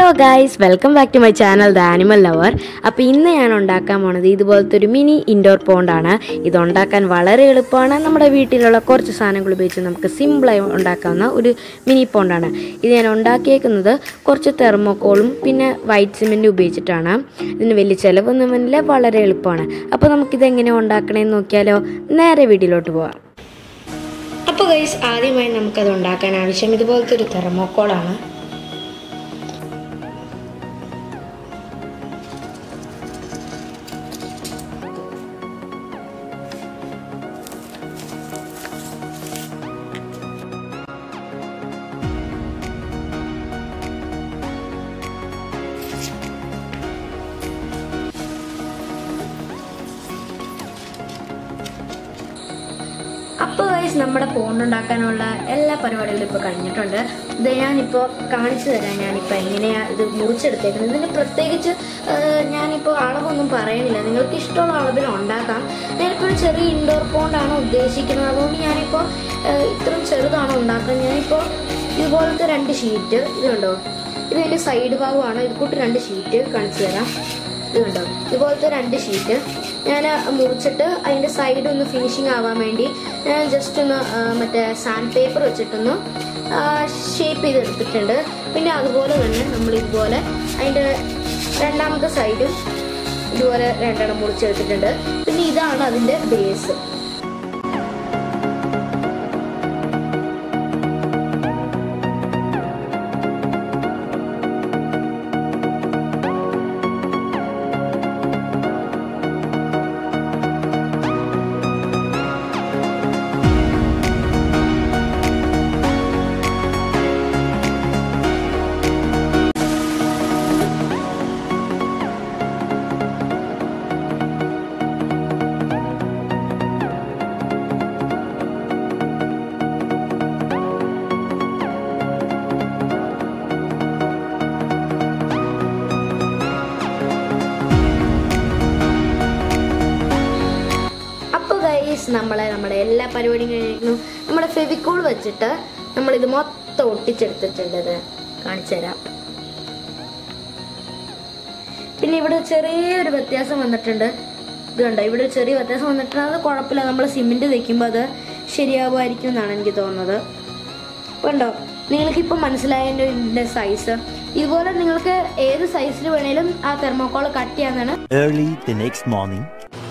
Guys welcome back to my channel the animal lover അപ്പോൾ ഇന്ന് ഞാൻ ഉണ്ടാക്കാൻ പോണത് ഇതുപോലത്തെ ഒരു മിനി ഇൻഡോർ പോണ്ടാണ് ഇത് ഉണ്ടാക്കാൻ വളരെ എളുപ്പമാണ് നമ്മുടെ വീട്ടിലുള്ള കുറച്ച് സാധനങ്ങൾ ഉപയോഗിച്ച് നമുക്ക് സിമ്പിളായി ഉണ്ടാക്കാവുന്ന ഒരു മിനി പോണ്ടാണ് ഇത് ഞാൻ ഉണ്ടാക്കിയേക്കുന്നത് കുറച്ച് തെർമോക്കോളും പിന്നെ വൈറ്റ് സിമെൻറ്റ് ഉപയോഗിച്ചിട്ടാണ് ഇതിന് വലിയ ചിലവൊന്നും വന്നില്ല വളരെ എളുപ്പമാണ് അപ്പോൾ നമുക്കിത് എങ്ങനെ ഉണ്ടാക്കണമെന്ന് നോക്കിയാലോ നേരെ വീട്ടിലോട്ട് പോവാം അപ്പോൾ ഗൈസ് ആദ്യമായി നമുക്കത് ഉണ്ടാക്കാൻ ആവശ്യം ഇതുപോലത്തെ ഒരു തെർമോക്കോളാണ് അപ്പോൾ വയസ്സ് നമ്മുടെ പോണ്ടുണ്ടാക്കാനുള്ള എല്ലാ പരിപാടികളും ഇപ്പോൾ കഴിഞ്ഞിട്ടുണ്ട് ഇത് ഞാനിപ്പോൾ കാണിച്ചു തരാം ഞാനിപ്പോൾ എങ്ങനെയാണ് ഇത് മുറിച്ചെടുത്തേക്കുന്നത് ഇതിന് പ്രത്യേകിച്ച് ആ, ഞാനിപ്പോൾ അളവൊന്നും പറയണില്ല നിങ്ങൾക്ക് ഇഷ്ടമുള്ള അളവിൽ ഉണ്ടാക്കാം ഞാനിപ്പോൾ ഒരു ചെറിയ ഇൻഡോർ പോണ്ടാണ് ഉദ്ദേശിക്കുന്നത് അതുകൊണ്ട് ഞാനിപ്പോൾ ആ, ഇത്രയും ചെറുതാണ് ഉണ്ടാക്കുന്നത് ഞാനിപ്പോൾ ഇതുപോലത്തെ രണ്ട് ഷീറ്റ് ഇത് കണ്ടോ ഇത് ഇതിൻ്റെ സൈഡ് ഭാഗമാണ് ഇത് കൂട്ട് രണ്ട് ഷീറ്റ് കാണിച്ചു തരാം ഇത് കണ്ടോ ഇതുപോലത്തെ രണ്ട് ഷീറ്റ് ഞാൻ മുറിച്ചിട്ട് അതിൻ്റെ സൈഡ് ഒന്ന് ഫിനിഷിങ് ആവാൻ വേണ്ടി ഞാൻ ജസ്റ്റ് ഒന്ന് ആ, മറ്റേ സാൻഡ് പേപ്പർ വെച്ചിട്ടൊന്ന് ഷേപ്പ് ചെയ്തെടുത്തിട്ടുണ്ട് പിന്നെ അതുപോലെ തന്നെ നമ്മൾ ഇതുപോലെ അതിൻ്റെ രണ്ടാമത്തെ സൈഡും ഇതുപോലെ രണ്ടെണ്ണം മുറിച്ചെടുത്തിട്ടുണ്ട് പിന്നെ ഇതാണ് അതിൻ്റെ ബേസ് അപ്പോൾ ഗൈസ് നമ്മളെ നമ്മുടെ എല്ലാ പരിപാടിയും കഴിഞ്ഞിരുന്നു നമ്മുടെ ഫെവിക്കോൾ വെച്ചിട്ട് നമ്മൾ ഇത് മൊത്തം ഒട്ടിച്ചെടുത്തിട്ടുണ്ട് ഇത് കാണിച്ചു തരാം പിന്നെ ഇവിടെ ചെറിയൊരു വ്യത്യാസം വന്നിട്ടുണ്ട് ഇത് കണ്ടോ ഇവിടെ ഒരു ചെറിയ വ്യത്യാസം വന്നിട്ടുണ്ട് അത് കുഴപ്പമില്ല നമ്മൾ സിമെന്റ് തേക്കുമ്പോൾ അത് ശരിയാവുമായിരിക്കും എന്നാണ് എനിക്ക് തോന്നുന്നത് കണ്ടോ നിങ്ങൾക്ക് ഇപ്പം മനസ്സിലായതിൻ്റെ ഇതിൻ്റെ സൈസ് ഇതുപോലെ നിങ്ങൾക്ക് ഏത് സൈസിൽ വേണേലും ആ തെർമോക്കോൾ കട്ട് ചെയ്യാന്നാണ് Early the next morning.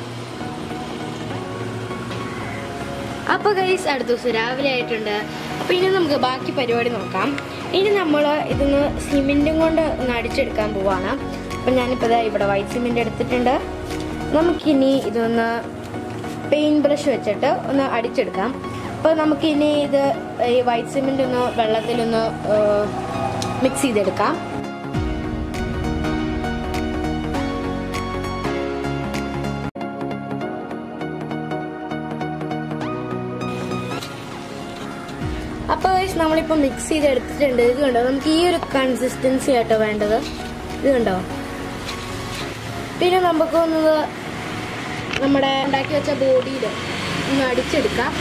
അപ്പോൾ ഗൈസ് അടുത്ത ദിവസം രാവിലെ ആയിട്ടുണ്ട് അപ്പോൾ ഇനി നമുക്ക് ബാക്കി പരിപാടി നോക്കാം ഇനി നമ്മൾ ഇതൊന്ന് സിമെൻറ്റും കൊണ്ട് ഒന്ന് അടിച്ചെടുക്കാൻ പോവാണ് അപ്പം ഞാനിപ്പോൾ ദാ ഇവിടെ വൈറ്റ് സിമെൻറ്റ് എടുത്തിട്ടുണ്ട് നമുക്കിനി ഇതൊന്ന് പെയിൻറ് ബ്രഷ് വെച്ചിട്ട് ഒന്ന് അടിച്ചെടുക്കാം അപ്പോൾ നമുക്കിനി ഇത് ഈ വൈറ്റ് സിമെൻറ്റ് ഒന്ന് വെള്ളത്തിലൊന്ന് മിക്സ് ചെയ്തെടുക്കാം അപ്പോൾ guys നമ്മളിപ്പോൾ മിക്സ് ചെയ്ത് എടുത്തിട്ടുണ്ട് ഇത് കണ്ടോ നമുക്ക് ഈ ഒരു കൺസിസ്റ്റൻസി ആട്ടോ വേണ്ടത് ഇത് കണ്ടോ പിന്നെ നമുക്ക് ഒന്ന് നമ്മുടെ ഉണ്ടാക്കി വെച്ച ബോഡിയിൽ ഒന്ന് അടിച്ചെടുക്കാം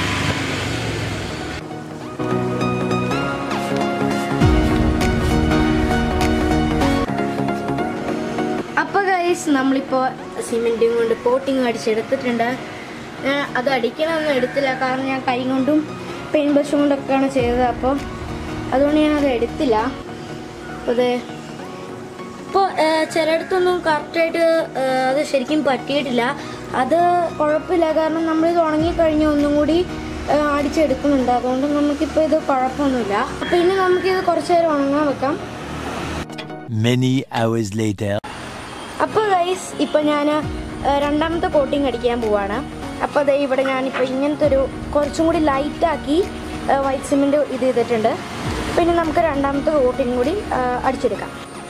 അപ്പോൾ ഗൈസ് നമ്മളിപ്പോൾ സിമെൻറ്റും കൊണ്ട് കോട്ടിങ് അടിച്ചെടുത്തിട്ടുണ്ട് ഞാൻ അത് അടിക്കണമെന്ന് എടുത്തില്ല കാരണം ഞാൻ കൈ കൊണ്ടും പെയിൻ ബ്രഷും കൊണ്ടൊക്കെയാണ് ചെയ്തത് അപ്പോൾ അതുകൊണ്ട് ഞാൻ അത് എടുത്തില്ല അപ്പോൾ അത് ഇപ്പോൾ ചിലയിടത്തൊന്നും കറക്റ്റായിട്ട് അത് ശരിക്കും പറ്റിയിട്ടില്ല അത് കുഴപ്പമില്ല കാരണം നമ്മളിത് ഉണങ്ങിക്കഴിഞ്ഞാൽ ഒന്നും കൂടി ആ, അടിച്ചെടുക്കുന്നുണ്ട് അതുകൊണ്ട് നമുക്കിപ്പോൾ ഇത് കുഴപ്പമൊന്നുമില്ല അപ്പോൾ ഇനി നമുക്കിത് കുറച്ച് നേരം ഉണങ്ങാൻ വെക്കാം Many hours later. അപ്പോൾ ഗൈസ് ഇപ്പം ഞാൻ രണ്ടാമത്തെ കോട്ടിങ് അടിക്കാൻ പോവാണ് അപ്പോൾ ദേ ഇവിടെ ഞാനിപ്പോൾ ഇങ്ങനത്തെ ഒരു കുറച്ചും കൂടി ലൈറ്റാക്കി വൈറ്റ് സിമെൻറ്റ് ഇത് ചെയ്തിട്ടുണ്ട് പിന്നെ നമുക്ക് രണ്ടാമത്തെ കോട്ടിങ് കൂടി ആ, അടിച്ചെടുക്കാം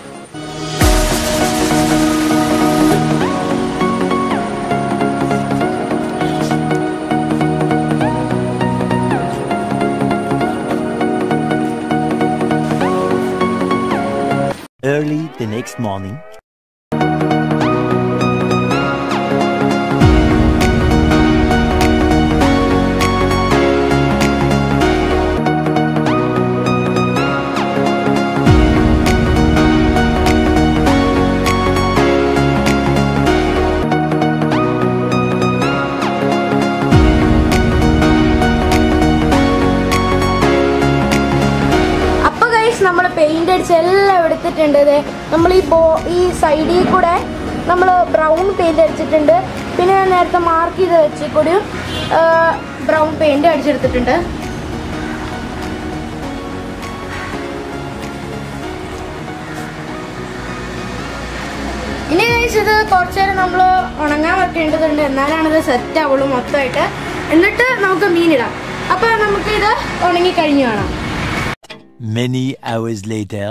Early the next morning. ചെയ്തിട്ടുണ്ട് ദേ നമ്മൾ ഈ ബോ ഈ സൈഡിൽ കൂടെ നമ്മൾ ബ്രൗൺ പെയിന്റ് അടിച്ചിട്ടുണ്ട് പിന്നെ ഞാൻ നേരത്തെ മാർക്ക് ചെയ്ത് വെച്ച് കൂടിയും ബ്രൗൺ പെയിന്റ് അടിച്ചെടുത്തിട്ടുണ്ട് ഇനി കഴിച്ചത് കുറച്ച് നേരം നമ്മൾ ഉണങ്ങാൻ വെക്കേണ്ടതുണ്ട് എന്നാലാണ് ഇത് സെറ്റ് ആവുള്ളൂ മൊത്തമായിട്ട് എന്നിട്ട് നമുക്ക് മീനിടാം അപ്പോൾ നമുക്ക് ഇത് ഉണങ്ങി കഴിഞ്ഞു കാണാം Many hours later.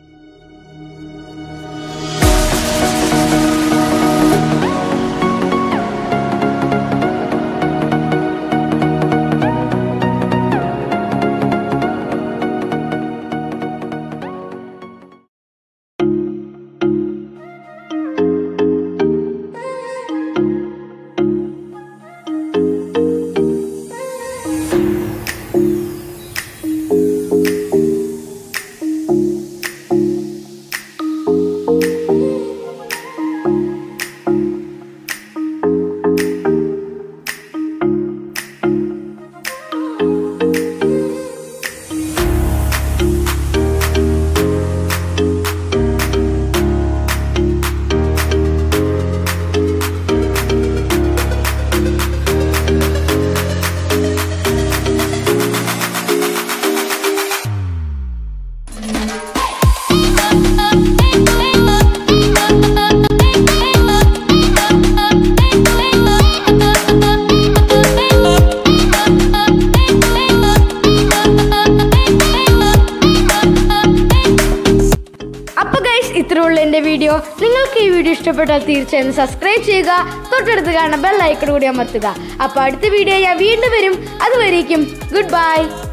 അപ്പോൾ ഗൈസ് ഇത്രയുള്ള എൻ്റെ വീഡിയോ നിങ്ങൾക്ക് ഈ വീഡിയോ ഇഷ്ടപ്പെട്ടാൽ തീർച്ചയായും സബ്സ്ക്രൈബ് ചെയ്യുക തൊട്ടടുത്ത് കാണുന്ന ബെൽ ഐക്കൺ കൂടി അമർത്തുക അപ്പോൾ അടുത്ത വീഡിയോ ഞാൻ വീണ്ടും വരും അതുവരേക്കും ഗുഡ് ബൈ